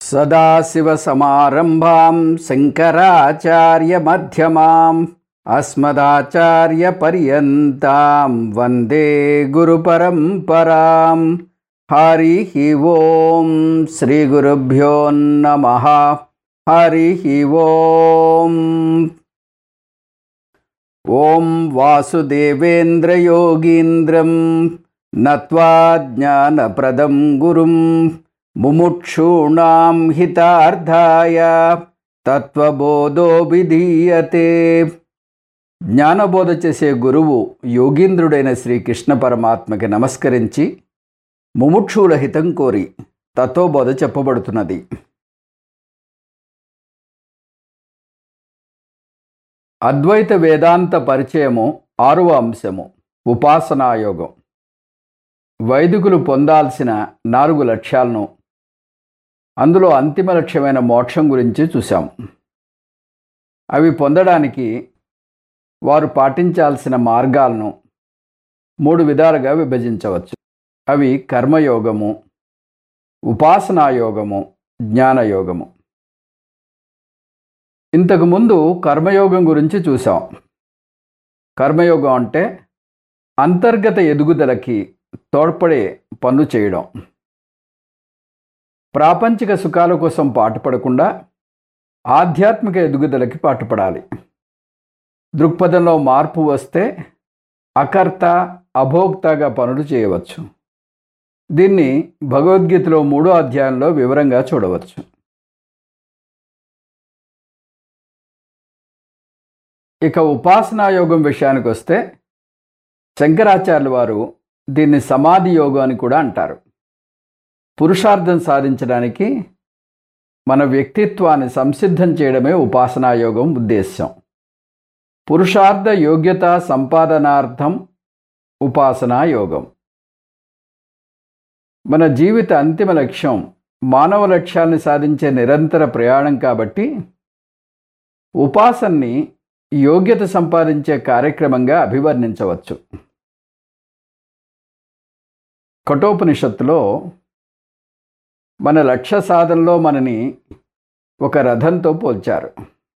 సదాశివసమారంభాం శంకరాచార్యమధ్యమాం అస్మదాచార్యపర్యంతాం వందే గురుపరంపరాం హరి ఓం శ్రీగురుభ్యో నమ హరి ఓం ఓం వాసుదేవేంద్రయోగీంద్రం నత్వా జ్ఞానప్రదం గురుం ముముక్షూణాం హితార్థాయ తత్వబోధో విధీయతే జ్ఞానబోధ చేసే గురువు యోగీంద్రుడైన శ్రీకృష్ణ పరమాత్మకి నమస్కరించి ముముక్షువుల హితం కోరి తత్వబోధ చెప్పబడుతున్నది అద్వైత వేదాంత పరిచయము ఆరవ అంశము ఉపాసనాయోగం వైదికులు పొందాల్సిన నాలుగు లక్ష్యాలను అందులో అంతిమ లక్ష్యమైన మోక్షం గురించి చూశాం అవి పొందడానికి వారు పాటించాల్సిన మార్గాలను మూడు విధాలుగా విభజించవచ్చు అవి కర్మయోగము ఉపాసనాయోగము జ్ఞానయోగము ఇంతకుముందు కర్మయోగం గురించి చూసాం కర్మయోగం అంటే అంతర్గత ఎదుగుదలకి తోడ్పడే పనులు చేయడం ప్రాపంచిక సుఖాల కోసం పాటుపడకుండా ఆధ్యాత్మిక ఎదుగుదలకి పాటుపడాలి దృక్పథంలో మార్పు వస్తే అకర్త అభోక్తగా పనులు చేయవచ్చు దీన్ని భగవద్గీతలో మూడో అధ్యాయంలో వివరంగా చూడవచ్చు ఇక ఉపాసనా యోగం విషయానికి వస్తే శంకరాచార్యుల వారు దీన్ని సమాధి యోగం అని కూడా అంటారు పురుషార్థం సాధించడానికి మన వ్యక్తిత్వాన్ని సంసిద్ధం చేయడమే ఉపాసనా యోగం ఉద్దేశ్యం పురుషార్థ యోగ్యత సంపాదనార్థం ఉపాసనా యోగం మన జీవిత అంతిమ లక్ష్యం మానవ లక్ష్యాన్ని సాధించే నిరంతర ప్రయాణం కాబట్టి ఉపాసన్ని యోగ్యత సంపాదించే కార్యక్రమంగా అభివర్ణించవచ్చు కఠోపనిషత్తులో మన లక్ష్య సాధనలో మనని ఒక రథంతో పోల్చారు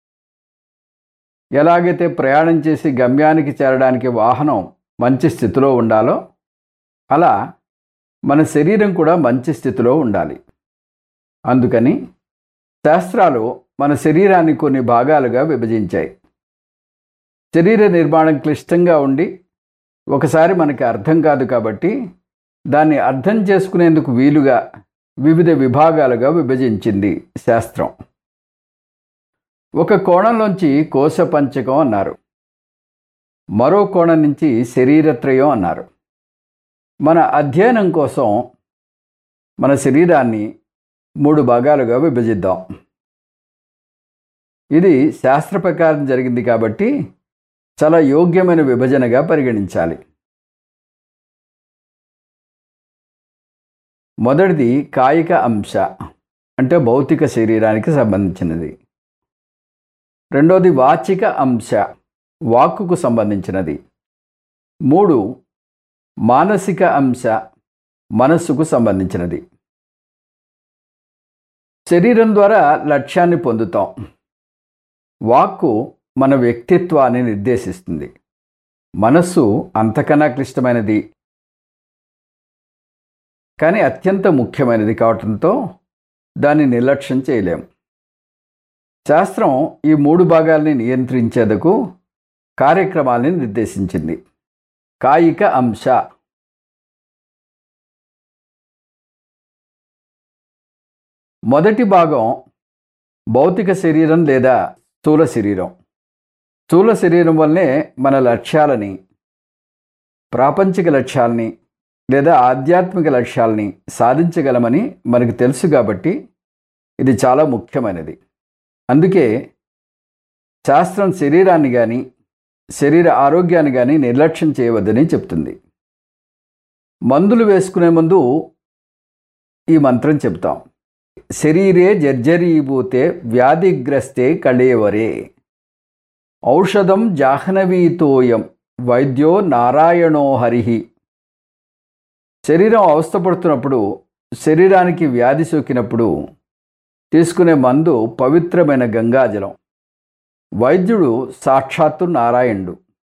ఎలాగైతే ప్రయాణం చేసి గమ్యానికి చేరడానికి వాహనం మంచి స్థితిలో ఉండాలో అలా మన శరీరం కూడా మంచి స్థితిలో ఉండాలి అందుకని శాస్త్రాలు మన శరీరాన్ని కొన్ని భాగాలుగా విభజించాయి శరీర నిర్మాణం క్లిష్టంగా ఉండి ఒకసారి మనకి అర్థం కాదు కాబట్టి దాన్ని అర్థం చేసుకునేందుకు వీలుగా వివిధ విభాగాలుగా విభజించింది శాస్త్రం ఒక కోణంలోంచి కోశ పంచకం అన్నారు మరో కోణం నుంచి శరీరత్రయం అన్నారు మన అధ్యయనం కోసం మన శరీరాన్ని మూడు భాగాలుగా విభజిద్దాం ఇది శాస్త్ర ప్రకారం జరిగింది కాబట్టి చాలా యోగ్యమైన విభజనగా పరిగణించాలి మొదటిది కాయిక అంశ అంటే భౌతిక శరీరానికి సంబంధించినది రెండోది వాచిక అంశ వాక్కుకు సంబంధించినది మూడు మానసిక అంశ మనస్సుకు సంబంధించినది శరీరం ద్వారా లక్ష్యాన్ని పొందుతాం వాక్కు మన వ్యక్తిత్వాన్ని నిర్దేశిస్తుంది మనస్సు అంతకన్నా క్లిష్టమైనది కానీ అత్యంత ముఖ్యమైనది కావటంతో దాన్ని నిర్లక్ష్యం చేయలేం శాస్త్రం ఈ మూడు భాగాల్ని నియంత్రించేందుకు కార్యక్రమాల్ని నిర్దేశించింది కాయిక అంశ మొదటి భాగం భౌతిక శరీరం లేదా స్థూల శరీరం స్థూల శరీరం వల్లనే మన లక్ష్యాలని ప్రాపంచిక లక్ష్యాల్ని లేదా ఆధ్యాత్మిక లక్ష్యాల్ని సాధించగలమని మనకు తెలుసు కాబట్టి ఇది చాలా ముఖ్యమైనది అందుకే శాస్త్రం శరీరాన్ని కానీ శరీర ఆరోగ్యాన్ని కానీ నిర్లక్ష్యం చేయవద్దని చెప్తుంది మందులు వేసుకునే ముందు ఈ మంత్రం చెప్తాం శరీరే జర్జరీభూతే వ్యాధిగ్రస్తే కళేవరే ఔషధం జాహ్నవీతోయం వైద్యో నారాయణో హరిహి శరీరం అవస్థపడుతున్నప్పుడు శరీరానికి వ్యాధి సోకినప్పుడు తీసుకునే మందు పవిత్రమైన గంగాజలం వైద్యుడు సాక్షాత్తు నారాయణుడు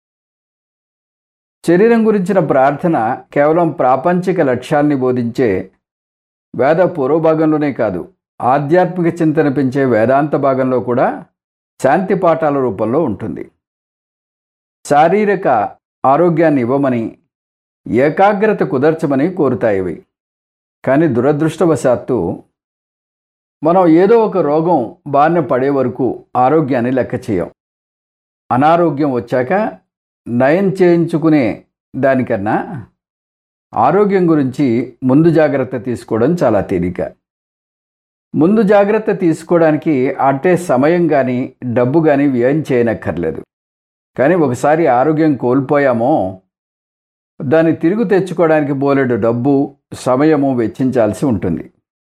శరీరం గురించిన ప్రార్థన కేవలం ప్రాపంచిక లక్ష్యాల్ని బోధించే వేద పూర్వభాగంలోనే కాదు ఆధ్యాత్మిక చింతన పెంచే వేదాంత భాగంలో కూడా శాంతి పాఠాల రూపంలో ఉంటుంది శారీరక ఆరోగ్యాన్ని ఇవ్వమని ఏకాగ్రత కుదర్చమని కోరుతాయి ఇవి కానీ దురదృష్టవశాత్తు మనం ఏదో ఒక రోగం బారిన పడే వరకు ఆరోగ్యాన్ని లెక్క చేయం అనారోగ్యం వచ్చాక నయం చేయించుకునే దానికన్నా ఆరోగ్యం గురించి ముందు జాగ్రత్త తీసుకోవడం చాలా తేలిక ముందు జాగ్రత్త తీసుకోవడానికి అంటే సమయం కానీ డబ్బు కానీ వ్యయం చేయనక్కర్లేదు కానీ ఒకసారి ఆరోగ్యం కోల్పోయామో దాన్ని తిరిగి తెచ్చుకోవడానికి బోలెడు డబ్బు సమయము వెచ్చించాల్సి ఉంటుంది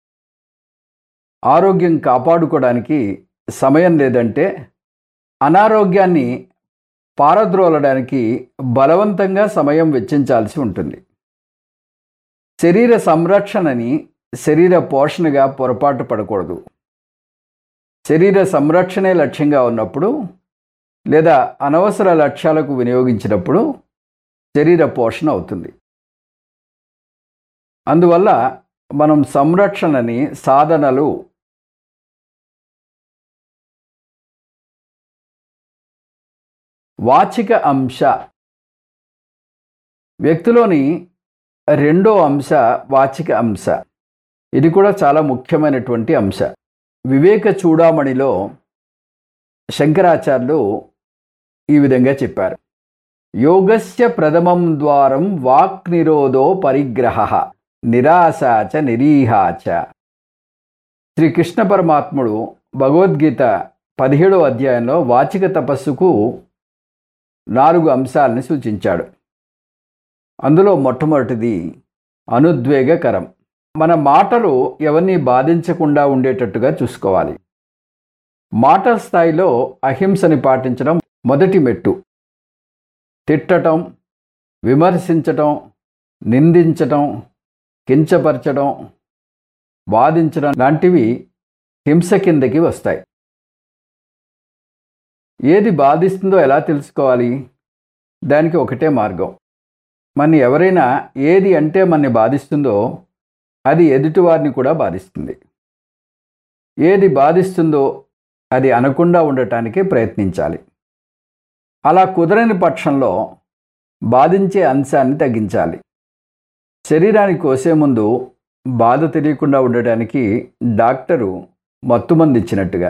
ఆరోగ్యం కాపాడుకోవడానికి సమయం లేదంటే అనారోగ్యాన్ని పారద్రోలడానికి బలవంతంగా సమయం వెచ్చించాల్సి ఉంటుంది శరీర సంరక్షణని శరీర పోషణగా పొరపాటు పడకూడదు శరీర సంరక్షణే లక్ష్యంగా ఉన్నప్పుడు లేదా అనవసర లక్ష్యాలకు వినియోగించినప్పుడు శరీర పోషణ అవుతుంది అందువల్ల మనం సంరక్షణని సాధనలు వాచిక అంశ వ్యక్తిలోని రెండో అంశ వాచిక అంశ ఇది కూడా చాలా ముఖ్యమైనటువంటి అంశ వివేక చూడామణిలో శంకరాచార్యులు ఈ విధంగా చెప్పారు యోగస్య ప్రథమం ద్వారం వాక్ నిరోధో పరిగ్రహ నిరాశాచ నిరీహాచ శ్రీకృష్ణ పరమాత్ముడు భగవద్గీత పదిహేడవ అధ్యాయంలో వాచిక తపస్సుకు నాలుగు అంశాలని సూచించాడు అందులో మొట్టమొదటిది అనుద్వేగకరం మన మాటలు ఎవరిని బాధించకుండా ఉండేటట్టుగా చూసుకోవాలి మాటల స్థాయిలో అహింసని పాటించడం మొదటి మెట్టు తిట్టటం విమర్శించటం నిందించటం కించపరచడం బాధించడం లాంటివి హింస కిందకి వస్తాయి ఏది బాధిస్తుందో ఎలా తెలుసుకోవాలి దానికి ఒకటే మార్గం మన ఎవరైనా ఏది అంటే మనని బాధిస్తుందో అది ఎదుటివారిని కూడా బాధిస్తుంది ఏది బాధిస్తుందో అది అనకుండా ఉండటానికి ప్రయత్నించాలి అలా కుదరని పక్షంలో బాధించే అంశాన్ని తగ్గించాలి శరీరాన్ని కోసే ముందు బాధ తెలియకుండా ఉండటానికి డాక్టరు మత్తుమంది ఇచ్చినట్టుగా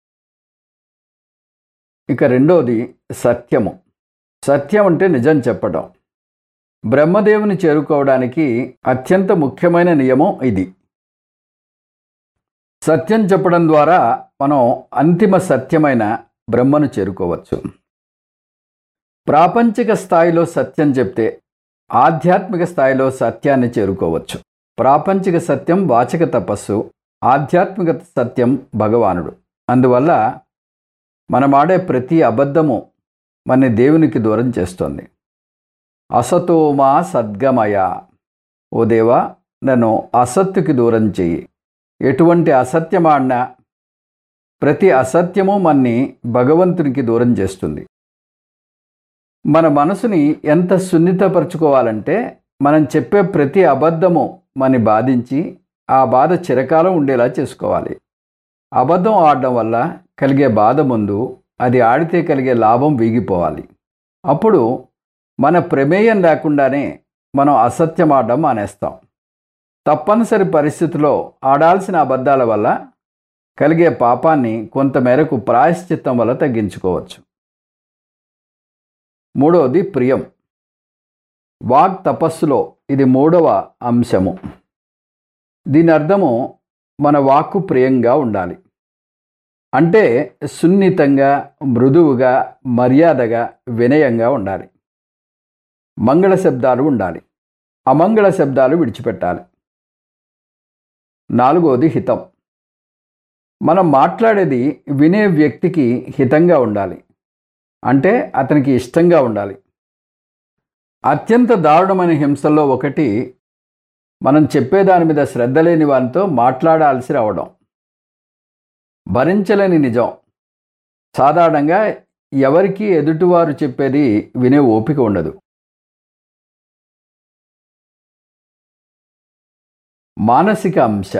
ఇక రెండోది సత్యము సత్యం అంటే నిజం చెప్పడం బ్రహ్మదేవుని చేరుకోవడానికి అత్యంత ముఖ్యమైన నియమం ఇది సత్యం చెప్పడం ద్వారా మనం అంతిమ సత్యమైన బ్రహ్మను చేరుకోవచ్చు ప్రాపంచిక స్థాయిలో సత్యం చెప్తే ఆధ్యాత్మిక స్థాయిలో సత్యాన్ని చేరుకోవచ్చు ప్రాపంచిక సత్యం వాచక తపస్సు ఆధ్యాత్మిక సత్యం భగవానుడు అందువల్ల మనమాడే ప్రతి అబద్ధము మన దేవునికి దూరం చేస్తోంది అసతోమా సద్గమయ ఓ దేవా నన్ను అసత్తుకి దూరం చెయ్యి ఎటువంటి అసత్యమాడినా ప్రతి అసత్యము మన్ని భగవంతునికి దూరం చేస్తుంది మన మనసుని ఎంత సున్నితపరచుకోవాలంటే మనం చెప్పే ప్రతి అబద్ధము మన బాధించి ఆ బాధ చిరకాలం ఉండేలా చేసుకోవాలి అబద్ధం ఆడడం వల్ల కలిగే బాధ ముందు అది ఆడితే కలిగే లాభం వీగిపోవాలి అప్పుడు మన ప్రమేయం లేకుండానే మనం అసత్యం ఆడడం మానేస్తాం తప్పనిసరి పరిస్థితిలో ఆడాల్సిన అబద్ధాల వల్ల కలిగే పాపాన్ని కొంతమేరకు ప్రాయశ్చిత్తం వల్ల తగ్గించుకోవచ్చు మూడవది ప్రియం వాగ్ తపస్సులో ఇది మూడవ అంశము దీని అర్థము మన వాక్కు ప్రియంగా ఉండాలి అంటే సున్నితంగా మృదువుగా మర్యాదగా వినయంగా ఉండాలి మంగళ శబ్దాలు ఉండాలి అమంగళ శబ్దాలు విడిచిపెట్టాలి నాలుగోది హితం మనం మాట్లాడేది వినే వ్యక్తికి హితంగా ఉండాలి అంటే అతనికి ఇష్టంగా ఉండాలి అత్యంత దారుణమైన హింసల్లో ఒకటి మనం చెప్పేదాని మీద శ్రద్ధ లేని వారితో మాట్లాడాల్సి రావడం భరించలేని నిజం సాధారణంగా ఎవరికి ఎదుటివారు చెప్పేది వినే ఓపిక ఉండదు మానసిక అంశ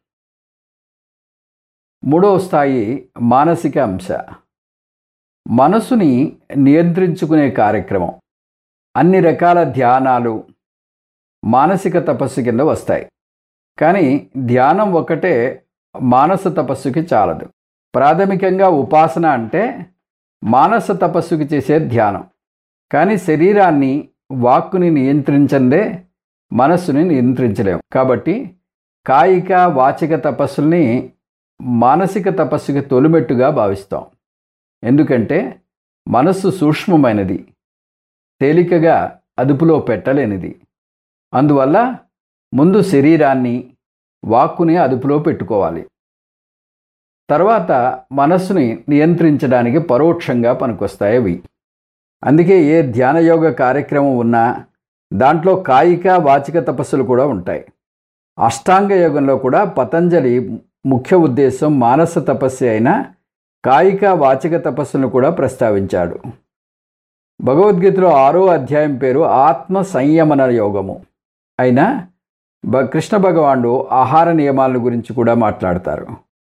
మూడవ స్థాయి మానసిక అంశ మనసుని నియంత్రించుకునే కార్యక్రమం అన్ని రకాల ధ్యానాలు మానసిక తపస్సు కింద వస్తాయి కానీ ధ్యానం ఒకటే మానస తపస్సుకి చాలదు ప్రాథమికంగా ఉపాసన అంటే మానస తపస్సుకి చేసే ధ్యానం కానీ శరీరాన్ని వాక్కుని నియంత్రించందే మనస్సుని నియంత్రించలేము కాబట్టి కాయిక వాచిక తపస్సుల్ని మానసిక తపస్సుకి తొలిమెట్టుగా భావిస్తాం ఎందుకంటే మనస్సు సూక్ష్మమైనది తేలికగా అదుపులో పెట్టలేనిది అందువల్ల ముందు శరీరాన్ని వాక్కుని అదుపులో పెట్టుకోవాలి తర్వాత మనస్సుని నియంత్రించడానికి పరోక్షంగా పనికొస్తాయి అవి అందుకే ఏ ధ్యానయోగ కార్యక్రమం ఉన్నా దాంట్లో కాయిక వాచిక తపస్సులు కూడా ఉంటాయి అష్టాంగ యోగంలో కూడా పతంజలి ముఖ్య ఉద్దేశం మానస తపస్సు అయిన కాయిక వాచిక తపస్సులను కూడా ప్రస్తావించాడు భగవద్గీతలో ఆరో అధ్యాయం పేరు ఆత్మ సంయమన యోగము అయినా బ కృష్ణ భగవానుడు ఆహార నియమాల గురించి కూడా మాట్లాడతారు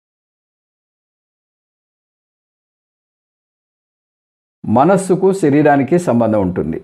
మనస్సుకు శరీరానికి సంబంధం ఉంటుంది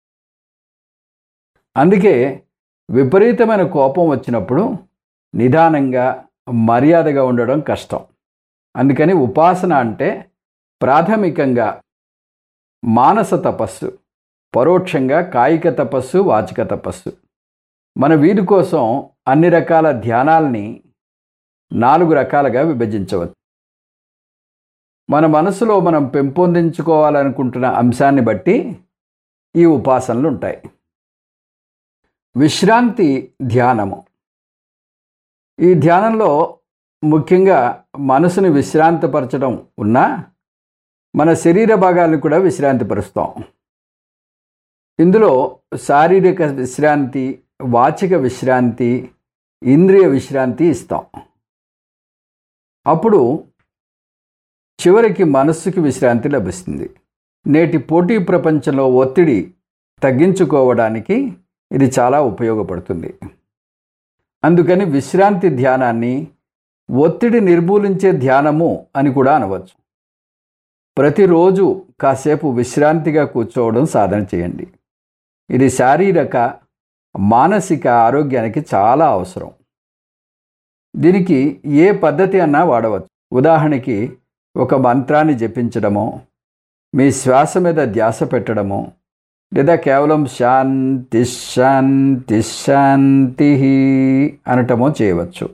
అందుకే విపరీతమైన కోపం వచ్చినప్పుడు నిదానంగా మర్యాదగా ఉండడం కష్టం అందుకని ఉపాసన అంటే ప్రాథమికంగా మానస తపస్సు పరోక్షంగా కాయిక తపస్సు వాచిక తపస్సు మన వీరి కోసం అన్ని రకాల ధ్యానాల్ని నాలుగు రకాలుగా విభజించవచ్చు మన మనసులో మనం పెంపొందించుకోవాలనుకుంటున్న అంశాన్ని బట్టి ఈ ఉపాసనలు ఉంటాయి విశ్రాంతి ధ్యానము ఈ ధ్యానంలో ముఖ్యంగా మనసుని విశ్రాంతిపరచడం ఉన్నా మన శరీర భాగాలను కూడా విశ్రాంతిపరుస్తాం ఇందులో శారీరక విశ్రాంతి వాచిక విశ్రాంతి ఇంద్రియ విశ్రాంతి ఇస్తాం అప్పుడు చివరికి మనస్సుకి విశ్రాంతి లభిస్తుంది నేటి పోటీ ప్రపంచంలో ఒత్తిడి తగ్గించుకోవడానికి ఇది చాలా ఉపయోగపడుతుంది అందుకని విశ్రాంతి ధ్యానాన్ని ఒత్తిడి నిర్మూలించే ధ్యానము అని కూడా అనవచ్చు ప్రతిరోజు కాసేపు విశ్రాంతిగా కూర్చోవడం సాధన చేయండి ఇది శారీరక మానసిక ఆరోగ్యానికి చాలా అవసరం దీనికి ఏ పద్ధతి అన్నా వాడవచ్చు ఉదాహరణకి ఒక మంత్రాన్ని జపించడమో మీ శ్వాస మీద ధ్యాస పెట్టడమో లేదా కేవలం శాంతి శాంతి శాంతి అనటమో చేయవచ్చు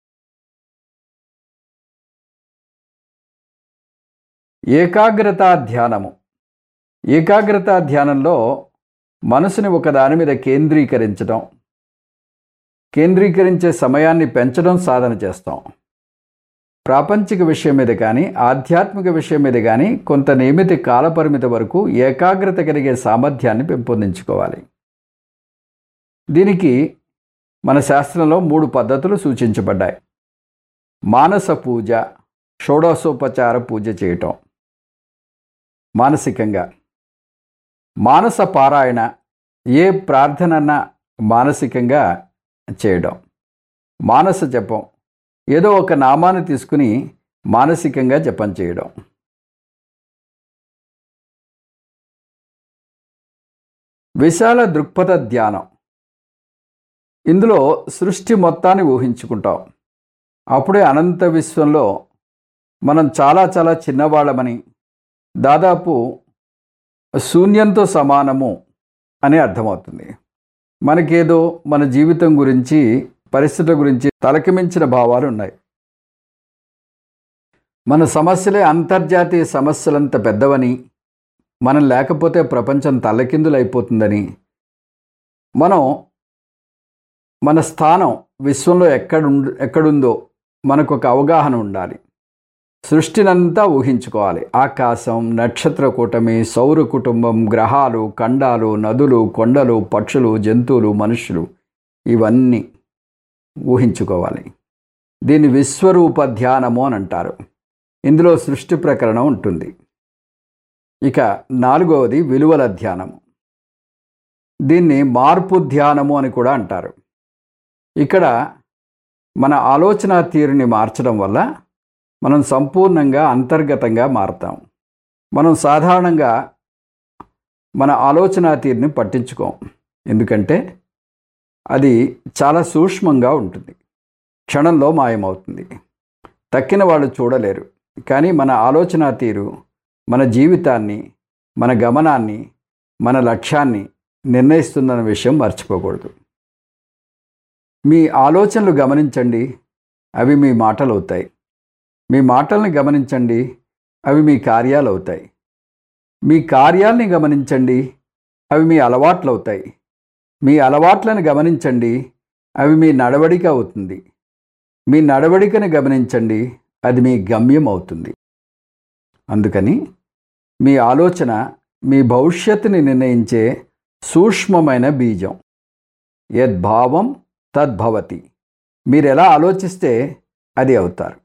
ఏకాగ్రత ధ్యానము ఏకాగ్రత ధ్యానంలో మనసుని ఒక దాని మీద కేంద్రీకరించడం కేంద్రీకరించే సమయాన్ని పెంచడం సాధన చేస్తాం ప్రాపంచిక విషయం మీద కానీ ఆధ్యాత్మిక విషయం మీద కానీ కొంత నియమిత కాలపరిమితి వరకు ఏకాగ్రత కలిగే సామర్థ్యాన్ని పెంపొందించుకోవాలి దీనికి మన శాస్త్రంలో మూడు పద్ధతులు సూచించబడ్డాయి మానస పూజ షోడశోపచార పూజ చేయటం మానసికంగా మానస పారాయణ ఏ ప్రార్థనన్నా మానసికంగా చేయడం మానస జపం ఏదో ఒక నామాన్ని తీసుకుని మానసికంగా జపం చేయడం విశాల దృక్పథ ధ్యానం ఇందులో సృష్టి మొత్తాన్ని ఊహించుకుంటాం అప్పుడే అనంత విశ్వంలో మనం చాలా చాలా చిన్నవాళ్ళమని దాదాపు శూన్యంతో సమానము అని అర్థమవుతుంది మనకేదో మన జీవితం గురించి పరిస్థితుల గురించి తలకిమించిన భావాలు ఉన్నాయి మన సమస్యలే అంతర్జాతీయ సమస్యలంత పెద్దవని మనం లేకపోతే ప్రపంచం తల్లకిందులైపోతుందని మనం మన స్థానం విశ్వంలో ఎక్కడు ఎక్కడుందో మనకు ఒక అవగాహన ఉండాలి సృష్టినంతా ఊహించుకోవాలి ఆకాశం నక్షత్ర కూటమి సౌర కుటుంబం గ్రహాలు ఖండాలు నదులు కొండలు పక్షులు జంతువులు మనుషులు ఇవన్నీ ఊహించుకోవాలి దీన్ని విశ్వరూప ధ్యానము అని అంటారు ఇందులో సృష్టి ప్రకరణం ఉంటుంది ఇక నాలుగవది విలువల ధ్యానము దీన్ని మార్పు ధ్యానము అని కూడా అంటారు ఇక్కడ మన ఆలోచన తీరుని మార్చడం వల్ల మనం సంపూర్ణంగా అంతర్గతంగా మారుతాం మనం సాధారణంగా మన ఆలోచన తీరుని పట్టించుకోం ఎందుకంటే అది చాలా సూక్ష్మంగా ఉంటుంది క్షణంలో మాయమవుతుంది తక్కిన వాళ్ళు చూడలేరు కానీ మన ఆలోచన తీరు మన జీవితాన్ని మన గమనాన్ని మన లక్ష్యాన్ని నిర్ణయిస్తుందన్న విషయం మర్చిపోకూడదు మీ ఆలోచనలు గమనించండి అవి మీ మాటలు అవుతాయి మీ మాటల్ని గమనించండి అవి మీ కార్యాలు అవుతాయి మీ కార్యాల్ని గమనించండి అవి మీ అలవాట్లు అవుతాయి మీ అలవాట్లను గమనించండి అవి మీ నడవడిక అవుతుంది మీ నడవడికను గమనించండి అది మీ గమ్యం అవుతుంది అందుకని మీ ఆలోచన మీ భవిష్యత్తుని నిర్ణయించే సూక్ష్మమైన బీజం యద్భావం తద్భవతి మీరు ఎలా ఆలోచిస్తే అది అవుతారు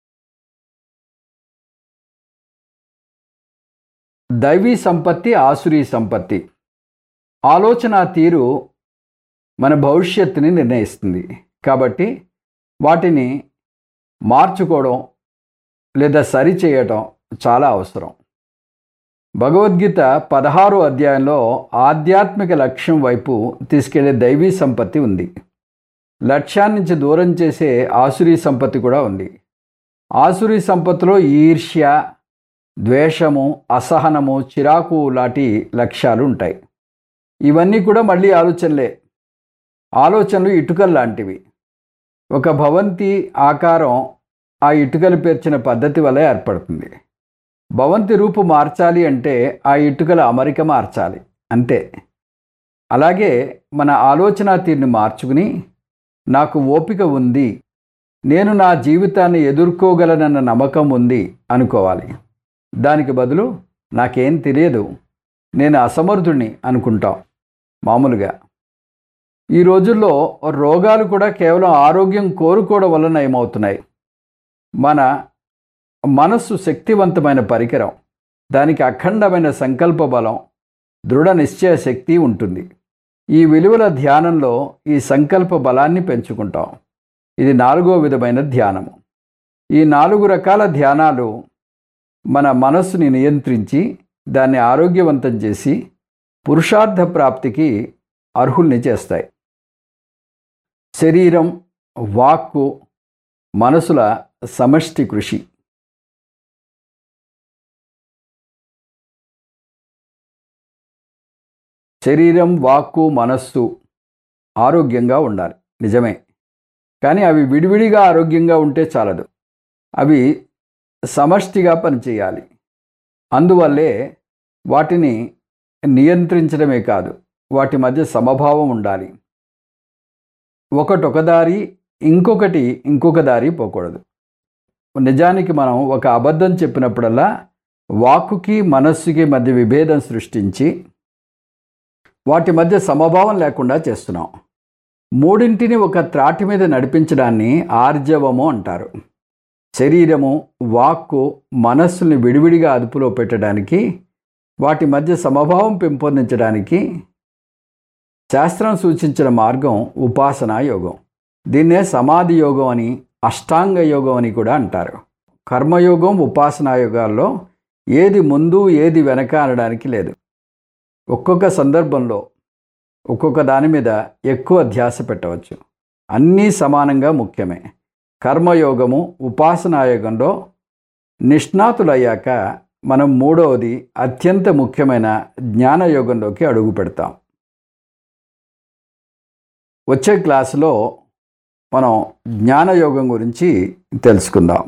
దైవీ సంపత్తి ఆసురీ సంపత్తి ఆలోచన తీరు మన భవిష్యత్తుని నిర్ణయిస్తుంది కాబట్టి వాటిని మార్చుకోవడం లేదా సరిచేయటం చాలా అవసరం భగవద్గీత పదహారో అధ్యాయంలో ఆధ్యాత్మిక లక్ష్యం వైపు తీసుకెళ్లే దైవీ సంపత్తి ఉంది లక్ష్యాన్ని నుంచి దూరం చేసే ఆసురీ సంపత్తి కూడా ఉంది ఆసురీ సంపత్తిలో ఈర్ష్య ద్వేషము అసహనము చిరాకు లాంటి లక్ష్యాలు ఉంటాయి ఇవన్నీ కూడా మళ్ళీ ఆలోచనలే ఆలోచనలు ఇటుకలు లాంటివి ఒక భవంతి ఆకారం ఆ ఇటుకలు పేర్చిన పద్ధతి వల్ల ఏర్పడుతుంది భవంతి రూపు మార్చాలి అంటే ఆ ఇటుకల అమరిక మార్చాలి అంతే అలాగే మన ఆలోచన తీరుని మార్చుకుని నాకు ఓపిక ఉంది నేను నా జీవితాన్ని ఎదుర్కోగలనన్న నమ్మకం ఉంది అనుకోవాలి దానికి బదులు నాకేం తెలియదు నేను అసమర్థుణ్ణి అనుకుంటాం మామూలుగా ఈ రోజుల్లో రోగాలు కూడా కేవలం ఆరోగ్యం కోరుకోవడం వలన ఏమవుతున్నాయి మన మనస్సు శక్తివంతమైన పరికరం దానికి అఖండమైన సంకల్ప బలం దృఢ నిశ్చయ శక్తి ఉంటుంది ఈ విలువల ధ్యానంలో ఈ సంకల్ప బలాన్ని పెంచుకుంటాం ఇది నాలుగో విధమైన ధ్యానము ఈ నాలుగు రకాల ధ్యానాలు మన మనస్సుని నియంత్రించి దాన్ని ఆరోగ్యవంతం చేసి పురుషార్థ ప్రాప్తికి అర్హుల్ని చేస్తాయి శరీరం వాక్కు మనసుల సమష్టి కృషి శరీరం వాక్కు మనస్సు ఆరోగ్యంగా ఉండాలి నిజమే కానీ అవి విడివిడిగా ఆరోగ్యంగా ఉంటే చాలదు అవి సమష్టిగా పనిచేయాలి అందువల్లే వాటిని నియంత్రించడమే కాదు వాటి మధ్య సమభావం ఉండాలి ఒకటి ఒక దారి ఇంకొకటి ఇంకొక దారి పోకూడదు నిజానికి మనం ఒక అబద్ధం చెప్పినప్పుడల్లా వాక్కుకి మనస్సుకి మధ్య విభేదం సృష్టించి వాటి మధ్య సమభావం లేకుండా చేస్తున్నాం మూడింటిని ఒక త్రాటి మీద నడిపించడాన్ని ఆర్జవము అంటారు శరీరము వాక్కు మనస్సుని విడివిడిగా అదుపులో పెట్టడానికి వాటి మధ్య సమభావం పెంపొందించడానికి శాస్త్రం సూచించిన మార్గం ఉపాసనా యోగం దీన్నే సమాధి యోగం అని అష్టాంగ యోగం అని కూడా అంటారు కర్మయోగం ఉపాసనా యోగాల్లో ఏది ముందు ఏది వెనక అనడానికి లేదు ఒక్కొక్క సందర్భంలో ఒక్కొక్క దాని మీద ఎక్కువ ధ్యాస పెట్టవచ్చు అన్నీ సమానంగా ముఖ్యమే కర్మయోగము ఉపాసనాయోగంలో నిష్ణాతులయ్యాక మనం మూడవది అత్యంత ముఖ్యమైన జ్ఞానయోగంలోకి అడుగు పెడతాం వచ్చే క్లాసులో మనం జ్ఞానయోగం గురించి తెలుసుకుందాం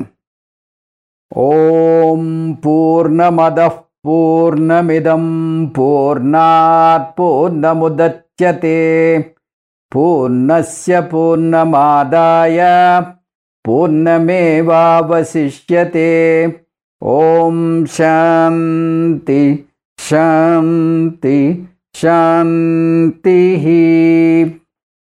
ఓం పూర్ణమద పూర్ణమిదం పూర్ణాత్ పూర్ణముదచ్యతే పూర్ణస్య పూర్ణమాదాయ పూర్ణమేవావశిష్యతే ఓం శాంతి శాంతి శాంతి